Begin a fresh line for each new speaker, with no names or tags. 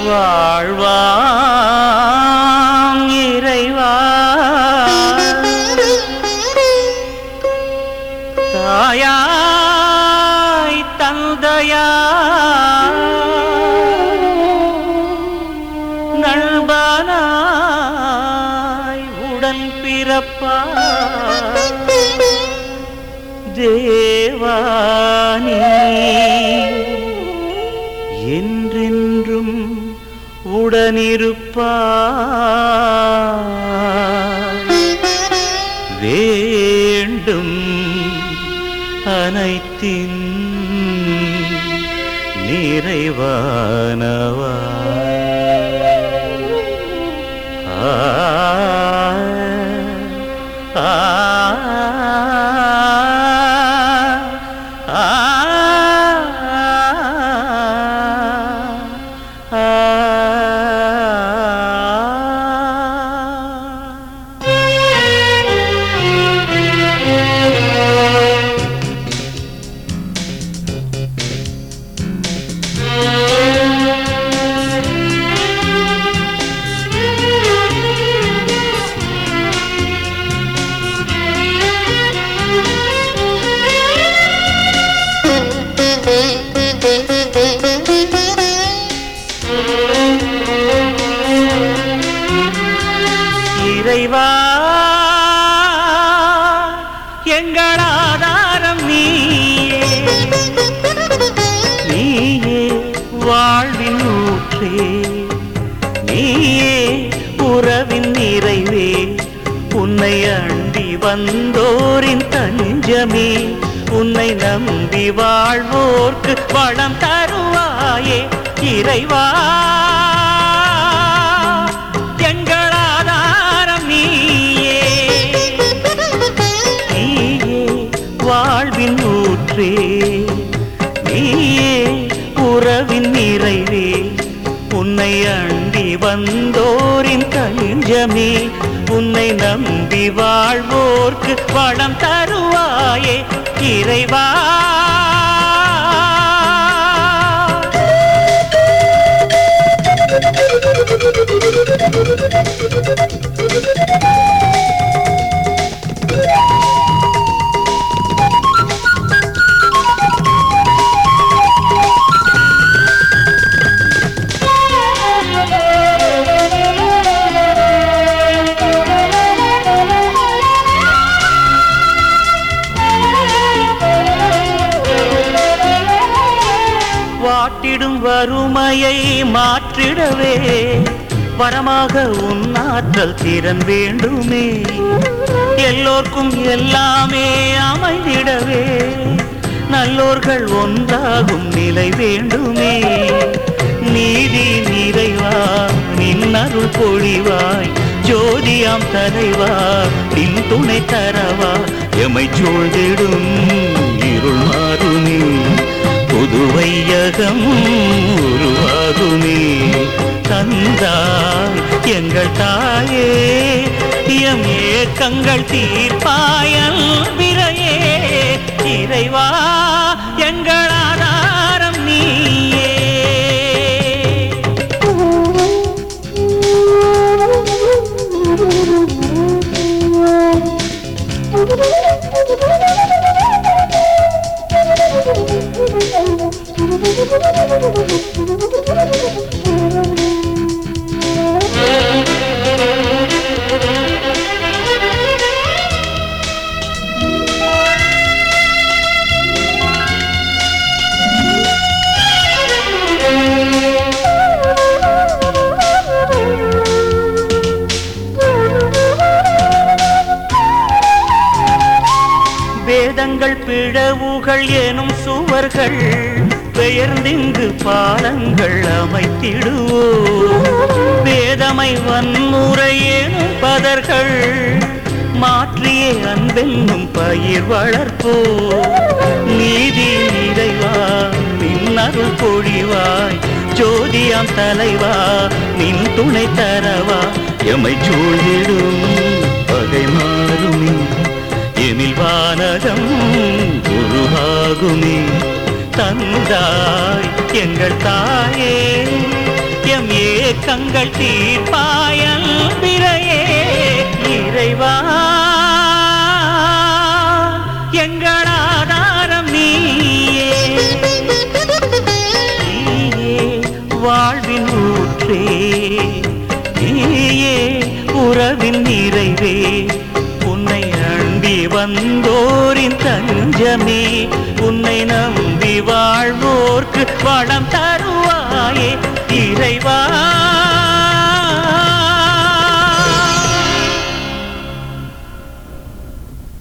வாழ்வாம் இறைவா தாயாய் தந்தையா நண்பனாய் உடன் பிறப்பா தேவானி என்றென்றும் உடனிருப்பா வேண்டும் அனைத்தின் நிறைவானவா ஆ ஆ ஆ இறைவா எங்கள் ஆதாரம் நீயே நீயே வாழ்வின் ஊற்றே நீயே உறவின் நிறைவே உன்னை அண்டி வந்தோரின் தஞ்சமே உன்னை நம்பி வாழ்வோர்க்கு வளம் தருவாயே இறைவா எங்கள் ஆதாரம் நீயே நீயே வாழ்வின் ஊற்றே நீயே உறவின் நிறைவே உன்னை அண்டி வந்தோரின் தஞ்சமே உன்னை நம்பி வாழ்வோர்க்கு வளம் தருவாயே இறைவா வாட்டிடும் வறுமையை மாற்றிடவே வரமாக உன் ஆற்றல் திறன் வேண்டுமே எல்லோர்க்கும் எல்லாமே அமைந்திடவே நல்லோர்கள் ஒன்றாகும் நிலை வேண்டுமே நீதி நிறைவா நின் அருள் பொழிவாய் ஜோதியாம் தலைவா நின் துணை தரவா எமை சூழ்ந்திடும் இருள் மாறுமே புது வையகம் உருவாகுமே தந்தாய் எங்கள் தாயே எம் ஏக்கங்கள் தீர்ப்பாயல் விரையே இறைவா எங்கள் ஆதாரம் நீயே வேதங்கள் பிழவுகள் எனும் சுவர்கள் பெயர்ந்திங்கு பாலங்கள் அமைத்திடுவோ வேதமை வன்முறை எனும் பதர்கள் மாற்றியே அன்பென்னும் பயிர் வளர்ப்போ நீதி நிறைவா நின்னருள் பொழிவாய் ஜோதியாம் தலைவா நின் துணை தரவா எமை சூழ்ந்திடும் பகை மாறுமே எமில் வானகம் உருவாகுமே தந்தாய் எங்கள் தாயே எம் ஏக்கங்கள் தீர்ப்பாயல் பிறையே இறைவா எங்கள் ஆதாரம் நீயே நீயே வாழ்வின் ஊற்றே நீயே உறவின் நிறைவே உன்னை அண்டி வந்தோரின் தஞ்சமே உன்னை நம்பி வாழ்வோர்க்கு வளம் தருவாயே இறைவா